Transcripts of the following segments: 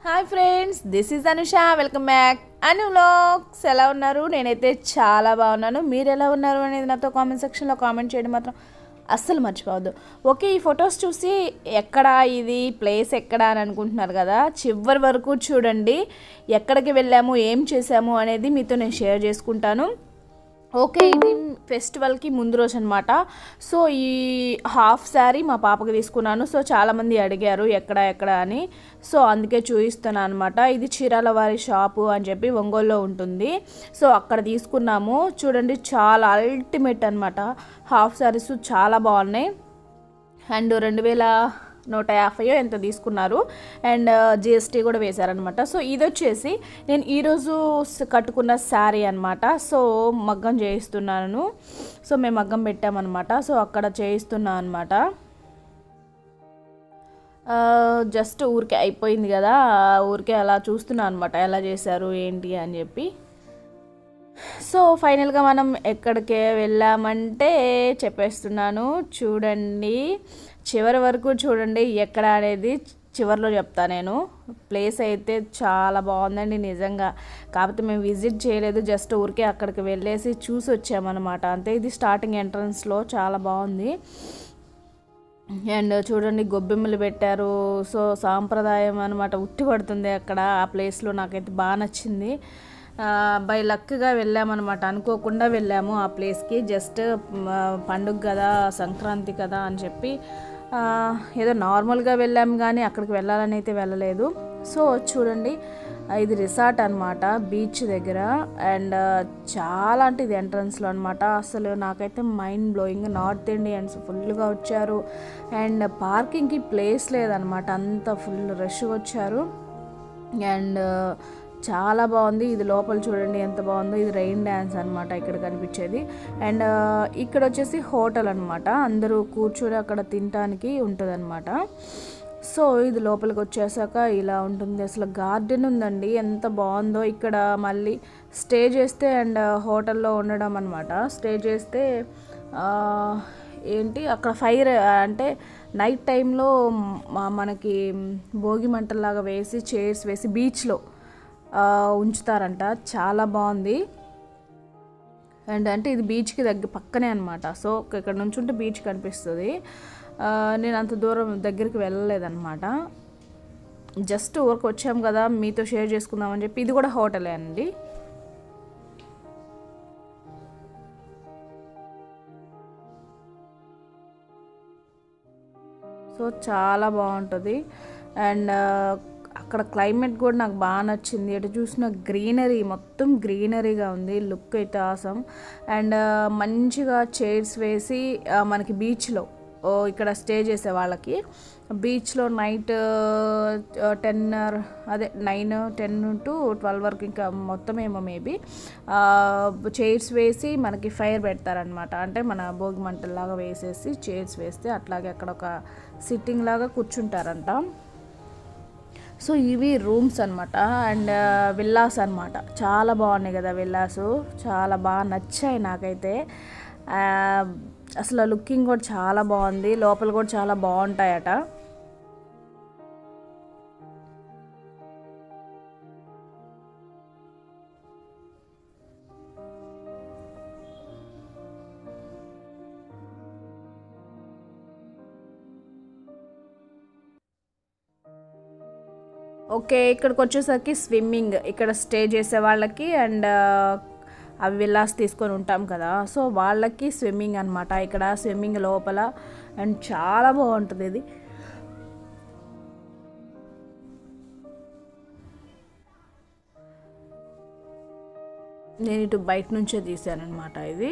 Hi friends this is Anusha welcome back Anu vlogs ఎలా ఉన్నారు నేనైతే చాలా బాగున్నాను మీరు ఎలా ఉన్నారు అనేది నాతో కామెంట్ సెక్షన్లో కామెంట్ చేయడం మాత్రం అస్సలు మర్చిపోవద్దు ఓకే ఈ ఫొటోస్ చూసి ఎక్కడ ఇది ప్లేస్ ఎక్కడ అని అనుకుంటున్నారు కదా చివరి వరకు చూడండి ఎక్కడికి వెళ్ళాము ఏం చేసాము అనేది మీతో నేను షేర్ చేసుకుంటాను ఓకే ఇది ఫెస్టివల్కి ముందు రోజు అనమాట సో ఈ హాఫ్ శారీ మా పాపకి తీసుకున్నాను సో చాలామంది అడిగారు ఎక్కడ ఎక్కడ అని సో అందుకే చూపిస్తున్నాను అనమాట ఇది చీరాల వారి షాపు అని చెప్పి ఒంగోలులో ఉంటుంది సో అక్కడ తీసుకున్నాము చూడండి చాలా అల్టిమేట్ అనమాట హాఫ్ శారీస్ చాలా బాగున్నాయి అండ్ రెండు వేల నూట యాభైయో ఎంత తీసుకున్నారు అండ్ జిఎస్టీ కూడా వేశారనమాట సో ఇది వచ్చేసి నేను ఈరోజు స- కట్టుకున్న శారీ అనమాట సో మగ్గం చేయిస్తున్నాను సో మేము మగ్గం పెట్టామన్నమాట సో అక్కడ చేయిస్తున్నాను అనమాట జస్ట్ ఊరికే అయిపోయింది కదా ఊరికే అలా చూస్తున్నాను అనమాట ఎలా చేశారు ఏంటి అని చెప్పి సో ఫైనల్గా మనం ఎక్కడికి వెళ్ళామంటే చెప్పేస్తున్నాను చూడండి చివరి వరకు చూడండి ఎక్కడ అనేది చివరిలో చెప్తా నేను ప్లేస్ అయితే చాలా బాగుందండి నిజంగా కాకపోతే మేము విజిట్ చేయలేదు జస్ట్ ఊరికే అక్కడికి వెళ్ళేసి చూసి వచ్చామన్నమాట అంతే ఇది స్టార్టింగ్ ఎంట్రన్స్లో చాలా బాగుంది అండ్ చూడండి గొబ్బెమ్మలు పెట్టారు సో సాంప్రదాయం అనమాట ఉట్టి పడుతుంది అక్కడ ఆ ప్లేస్లో నాకైతే బాగా నచ్చింది బై లక్గా వెళ్ళామన్నమాట అనుకోకుండా వెళ్ళాము ఆ ప్లేస్కి జస్ట్ పండుగ కదా సంక్రాంతి కదా అని చెప్పి ఆ, ఏదో నార్మల్గా వెళ్ళాము కానీ అక్కడికి వెళ్ళాలని అయితే వెళ్ళలేదు సో చూడండి ఆ, ఇది రిసార్ట్ అనమాట బీచ్ దగ్గర అండ్ చాలా అంటే ఇది ఎంట్రన్స్లో అనమాట అసలు నాకైతే మైండ్ బ్లోయింగ్ నార్త్ ఇండియన్స్ ఫుల్గా వచ్చారు అండ్ పార్కింగ్కి ప్లేస్ లేదనమాట అంత ఫుల్ రష్గా వచ్చారు అండ్ చాలా బాగుంది ఇది లోపల చూడండి ఎంత బాగుందో ఇది రెయిన్ డ్యాన్స్ అనమాట ఇక్కడ కనిపించేది అండ్ ఇక్కడ వచ్చేసి హోటల్ అనమాట అందరూ కూర్చొని అక్కడ తినడానికి ఉంటుంది సో ఇది లోపలికి వచ్చేసాక ఇలా ఉంటుంది అసలు గార్డెన్ ఉందండి ఎంత బాగుందో ఇక్కడ మళ్ళీ స్టే చేస్తే అండ్ హోటల్లో ఉండడం అనమాట స్టే చేస్తే ఆ, ఏంటి అక్కడ ఫైర్ అంటే నైట్ టైంలో మ- మనకి భోగి మంటల్లాగా వేసి చైర్స్ వేసి బీచ్లో ఉంచుతారంట చాలా బాగుంది అండ్ అంటే ఇది బీచ్కి దగ్గర పక్కనే అనమాట సో ఇక్కడ నుంచి ఉంటే బీచ్ కనిపిస్తుంది ఆ, నేను అంత దూరం దగ్గరికి వెళ్ళలేదన్నమాట జస్ట్ ఊరికి వచ్చాం కదా మీతో షేర్ చేసుకుందామని చెప్పి ఇది కూడా హోటలే అండి సో చాలా బాగుంటుంది అండ్ అక్కడ క్లైమేట్ కూడా నాకు బాగా నచ్చింది ఎటు చూసిన గ్రీనరీ మొత్తం గ్రీనరీగా ఉంది లుక్ అయితే ఆసం అండ్ మంచిగా చైర్స్ వేసి ఆ, మనకి బీచ్లో ఇక్కడ స్టే చేసే వాళ్ళకి బీచ్లో నైట్ టెన్ అదే నైన్ టెన్ టు ట్వెల్వ్ వరకు ఇంకా మొత్తం ఏమో మేబీ చైర్స్ వేసి మనకి ఫైర్ పెడతారనమాట అంటే మన భోగి మంటల్లాగా వేసేసి చైర్స్ వేస్తే అట్లాగే అక్కడ ఒక సిట్టింగ్ లాగా కూర్చుంటారంట సో ఇవి రూమ్స్ అనమాట అండ్ విల్లాస్ అనమాట చాలా బాగున్నాయి కదా విల్లాస్ చాలా బాగా నచ్చాయి నాకైతే ఆ, అసలు లుకింగ్ కూడా చాలా బాగుంది లోపల కూడా చాలా బాగుంటాయట ఓకే ఇక్కడికి వచ్చేసరికి స్విమ్మింగ్ ఇక్కడ స్టే చేసే వాళ్ళకి అండ్ అవి విల్లాస్ తీసుకొని ఉంటాం కదా సో వాళ్ళకి స్విమ్మింగ్ అనమాట ఇక్కడ స్విమ్మింగ్ లోపల అండ్ చాలా బాగుంటుంది ఇది నేను ఇటు బయట నుంచే తీసానమాట ఇది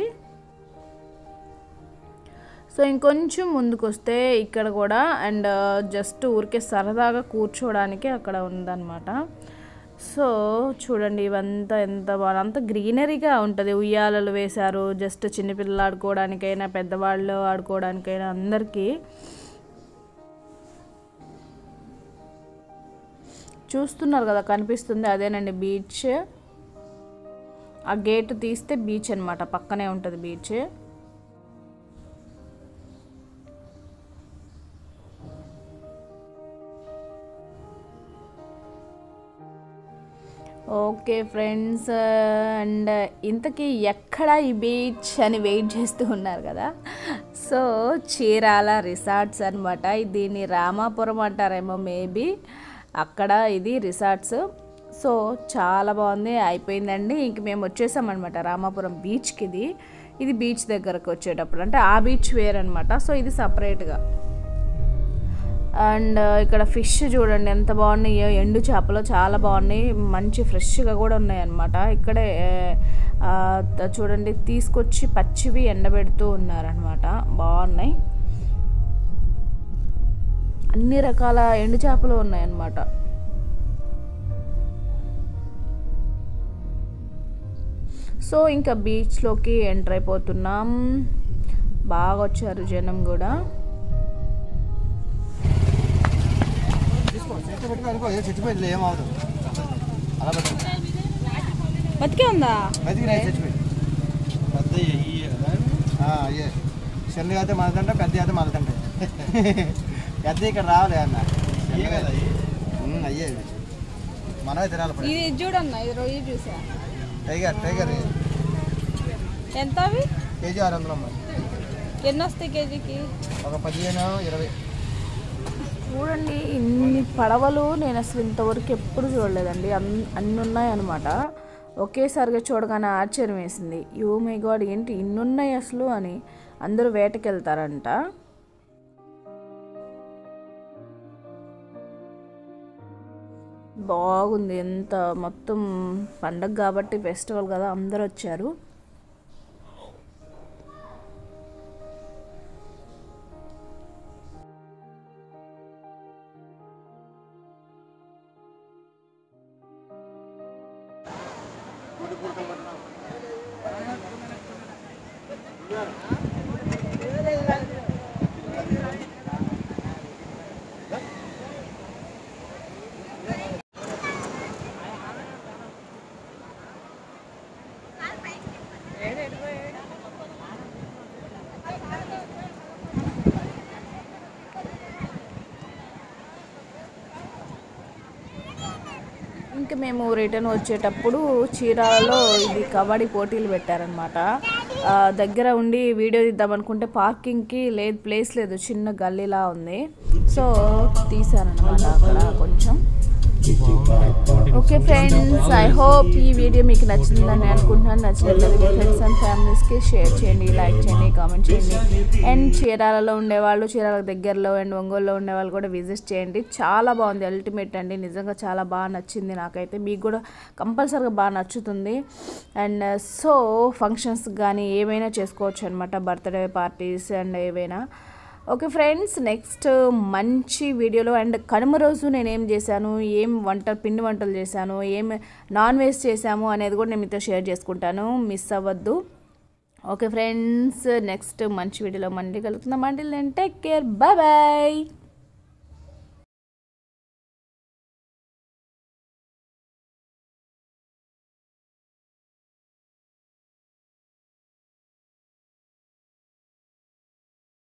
సో ఇంకొంచెం ముందుకు వస్తే ఇక్కడ కూడా అండ్ జస్ట్ ఊరికే సరదాగా కూర్చోవడానికి అక్కడ ఉందన్నమాట సో చూడండి ఇవంతా ఎంత బాగా అంత గ్రీనరీగా ఉంటుంది ఉయ్యాలలు వేశారు జస్ట్ చిన్నపిల్లలు ఆడుకోవడానికైనా పెద్దవాళ్ళు ఆడుకోవడానికైనా అందరికీ చూస్తున్నారు కదా కనిపిస్తుంది అదేనండి బీచ్ ఆ గేట్ తీస్తే బీచ్ అనమాట పక్కనే ఉంటుంది బీచ్ ఓకే ఫ్రెండ్స్ అండ్ ఇంతకీ ఎక్కడ ఈ బీచ్ అని వెయిట్ చేస్తూ ఉన్నారు కదా సో చీరాల రిసార్ట్స్ అనమాట దీన్ని రామాపురం అంటారేమో మేబీ అక్కడ ఇది రిసార్ట్స్ సో చాలా బాగుంది అయిపోయిందండి ఇంక మేము వచ్చేసామన్నమాట రామాపురం బీచ్కి ఇది ఇది బీచ్ దగ్గరకు వచ్చేటప్పుడు అంటే ఆ బీచ్ వేరనమాట సో ఇది సపరేట్గా అండ్ ఇక్కడ ఫిష్ చూడండి ఎంత బాగున్నాయో ఎండు చేపలు చాలా బాగున్నాయి మంచి ఫ్రెష్గా కూడా ఉన్నాయి అన్నమాట ఇక్కడే ఆ, త- చూడండి తీసుకొచ్చి పచ్చివి ఎండబెడుతూ ఉన్నారనమాట బాగున్నాయి అన్ని రకాల ఎండు చేపలు ఉన్నాయన్నమాట సో ఇంకా బీచ్లోకి ఎంటర్ అయిపోతున్నాం బాగా వచ్చారు జనం కూడా తీసుకో చెట్టు పెట్టుకో అనుకో ఏ చెట్టు పెట్టి ఏమవుదు అలా పెట్టు బతికే ఉందా బతికి రాయి చెట్టు పెట్టి పెద్ద అయ్యే చిన్నగా అయితే మనదంటే పెద్ద అయితే మనదంటే పెద్ద ఇక్కడ రావాలి అన్న ఉమ్, అయ్యే ఇవి. మనమే తినాలి ఇప్పుడు. ఇది చూడన్న ఇది రొయ్యి చూసా టైగర్ టైగర్ ఎంత అవి కేజీ ఆరు వందలు అమ్మ ఎన్ని వస్తాయి కేజీకి ఒక పదిహేను ఇరవై చూడండి ఇన్ని పడవలు నేను అసలు ఇంతవరకు ఎప్పుడు చూడలేదండి అన్ అన్ని ఉన్నాయన్నమాట ఒకేసారిగా చూడగానే ఆశ్చర్యం వేసింది యూ మై గాడ్ ఏంటి ఇన్ని ఉన్నాయి అసలు అని అందరూ వేటకి వెళ్తారంట బాగుంది ఎంత మొత్తం పండగ కాబట్టి ఫెస్టివల్ కదా అందరూ వచ్చారు ఇంకా మేము రిటర్న్ వచ్చేటప్పుడు చీరాలలో ఇది కబడ్డీ పోటీలు పెట్టారనమాట ఆ, దగ్గర ఉండి వీడియో తీద్దాం అనుకుంటే పార్కింగ్కి లేదు ప్లేస్ లేదు చిన్న గల్లీలా ఉంది సో తీసారనమాట అక్కడ కొంచెం ఓకే ఫ్రెండ్స్ ఐ హోప్ ఈ వీడియో మీకు నచ్చిందని అనుకుంటున్నాను నచ్చినట్లయితే మీ ఫ్రెండ్స్ అండ్ ఫ్యామిలీస్కి షేర్ చేయండి లైక్ చేయండి కామెంట్ చేయండి అండ్ చీరాలలో ఉండేవాళ్ళు చీరాల దగ్గరలో అండ్ ఒంగోలులో ఉండేవాళ్ళు కూడా విజిట్ చేయండి చాలా బాగుంది అల్టిమేట్ అండి నిజంగా చాలా బాగా నచ్చింది నాకైతే మీకు కూడా కంపల్సరీగా బాగా నచ్చుతుంది అండ్ సో ఫంక్షన్స్ కానీ ఏమైనా చేసుకోవచ్చు అనమాట బర్త్డే పార్టీస్ అండ్ ఏవైనా ఓకే ఫ్రెండ్స్ నెక్స్ట్ మంచి వీడియోలో అండ్ కనుమ రోజు నేను ఏం చేశాను ఏం వంట పిండి వంటలు చేశాను ఏం నాన్ వెజ్ చేశాము అనేది కూడా నేను మీతో షేర్ చేసుకుంటాను మిస్ అవ్వద్దు ఓకే ఫ్రెండ్స్ నెక్స్ట్ మంచి వీడియోలో మళ్ళీ కలుగుతున్నాం అండి టేక్ కేర్ బాయ్ బాయ్